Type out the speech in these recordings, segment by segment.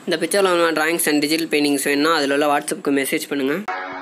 இந்த பிக்சரில் உள்ள ட்ராயிங்ஸ் அண்ட் டிஜிட்டல் பெயிண்டிங்ஸ் வேணும்னா அதில் உள்ள வாட்ஸ்அப்புக்கு மெசேஜ் பண்ணுங்கள்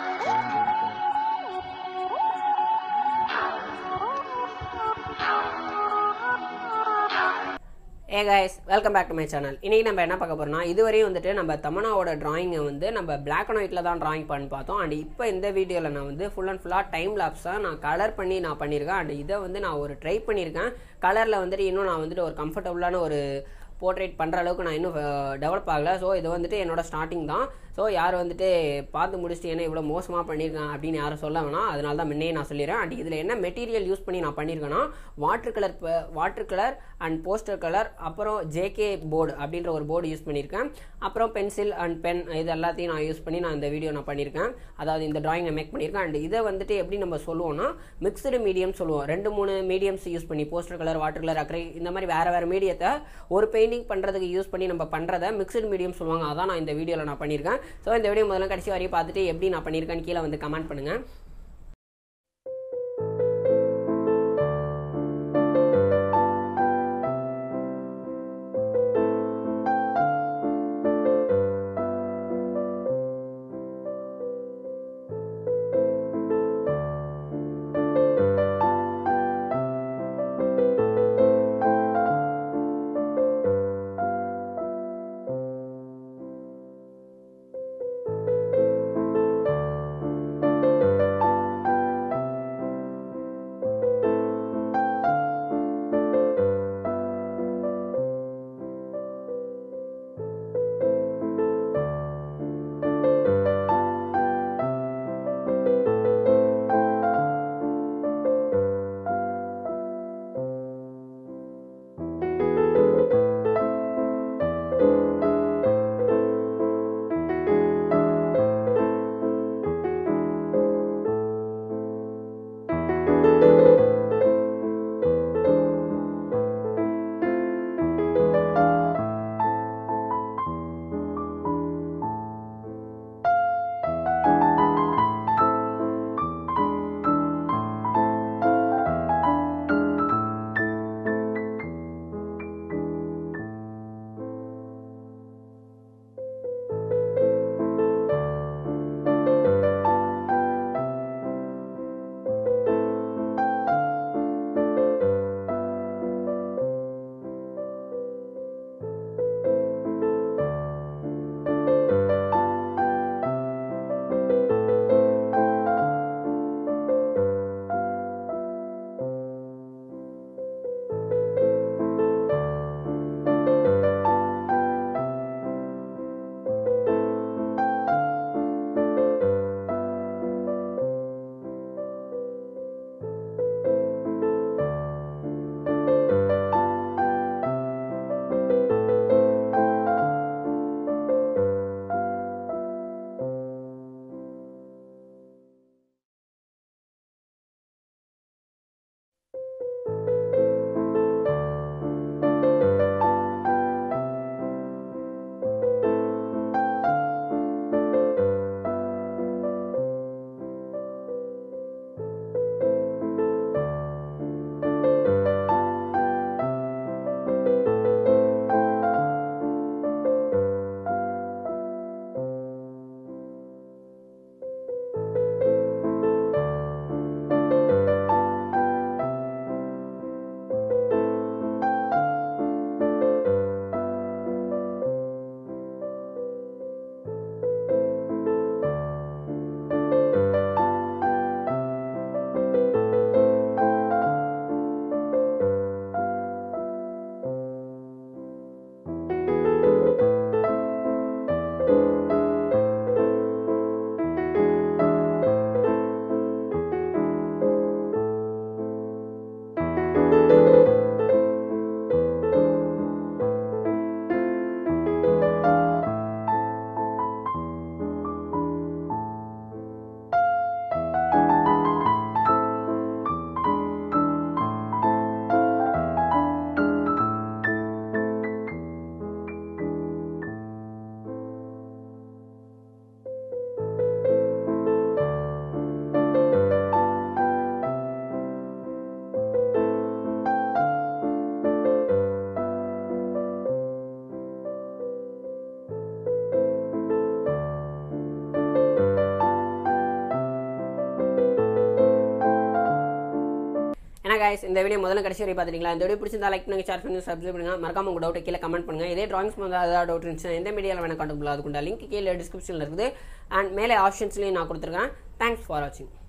hey guys welcome back to my channel இன்றைக்கி நம்ம என்ன பார்க்க போகிறோம்னா இதுவரையும் வந்துட்டு நம்ம தமனாவோட ட்ராயிங்கை வந்து நம்ம பிளாக் அண்ட் ஒயிட்டில் தான் ட்ராயிங் பண்ணி பார்த்தோம் அண்ட் இப்போ இந்த வீடியோவில் நான் வந்து ஃபுல் அண்ட் ஃபுல்லாக டைம் லாப்ஸ் தான் நான் கலர் பண்ணி நான் பண்ணியிருக்கேன் அண்ட் இதை வந்து நான் ஒரு ட்ரை பண்ணியிருக்கேன் கலரில் வந்துட்டு இன்னும் நான் வந்துட்டு ஒரு கம்ஃபர்டபுளான ஒரு போர்ட்ரேட் பண்ணுற அளவுக்கு நான் இன்னும் டெவலப் ஆகலை ஸோ இது வந்துட்டு என்னோட ஸ்டார்டிங் தான் ஸோ யார் வந்துட்டு பார்த்து முடிச்சுட்டு என்ன இவ்வளோ மோசமாக பண்ணியிருக்கேன் அப்படின்னு யாரும் சொல்ல வேணாம் அதனால தான் முன்னே நான் சொல்லிடுறேன் அண்ட் இதில் என்ன மெட்டீரியல் யூஸ் பண்ணி நான் பண்ணியிருக்கேன்னா water colour water colour and poster colour அப்புறம் ஜேகே போர்டு அப்படின்ற ஒரு போர்டு யூஸ் பண்ணியிருக்கேன் அப்புறம் பென்சில் அண்ட் பென் இது எல்லாத்தையும் நான் யூஸ் பண்ணி நான் இந்த வீடியோ நான் பண்ணியிருக்கேன் அதாவது இந்த ட்ராயிங்கை மேக் பண்ணியிருக்கேன் அண்ட் இதை வந்துட்டு எப்படி நம்ம சொல்லுவோம்னா மிக்சடு மீடியம் சொல்லுவோம் ரெண்டு மூணு மீடியம்ஸ் யூஸ் பண்ணி போஸ்டர் கலர் வாட்டர் கலர் அக்கறை இந்த மாதிரி வேறு வேறு மீடியத்தை ஒரு பெயிண்டிங் பண்ணுறதுக்கு யூஸ் பண்ணி நம்ம பண்ணுறத மிக்சடு மீடியம் சொல்லுவாங்க அதான் நான் இந்த வீடியோவில் நான் பண்ணியிருக்கேன் ஸோ இந்த வீடியோ முதல்ல கடைசி வரையும் பார்த்துட்டு எப்படி நான் பண்ணியிருக்கேன்னு கீழே வந்து கமெண்ட் பண்ணுங்கள் guys இந்த வீடியோ முதல்ல கடைசி வரை பார்த்துட்டீங்களா இந்த வீடியோ பிடிச்சிருந்தா லைக் பண்ணுங்க ஷேர் பண்ணுங்க சப்ஸ்கிரைப் பண்ணுங்க மறக்காம உங்க டவுட் கீழே கமெண்ட் பண்ணுங்க இதே டிராயிங்ஸ் வந்து ஏதாவது டவுட் இருந்துச்சுன்னா எந்த மீடியாவில் வேணா கான்டாக்ட் பண்ணலாம் அதுக்குண்டா லிங்க் கீழே டிஸ்கிரிப்ஷனில் இருக்குது அண்ட் மேலே ஆப்ஷன்ஸ்லையும் நான் கொடுத்துருக்கேன் தேங்க்ஸ் ஃபார் வாட்சிங்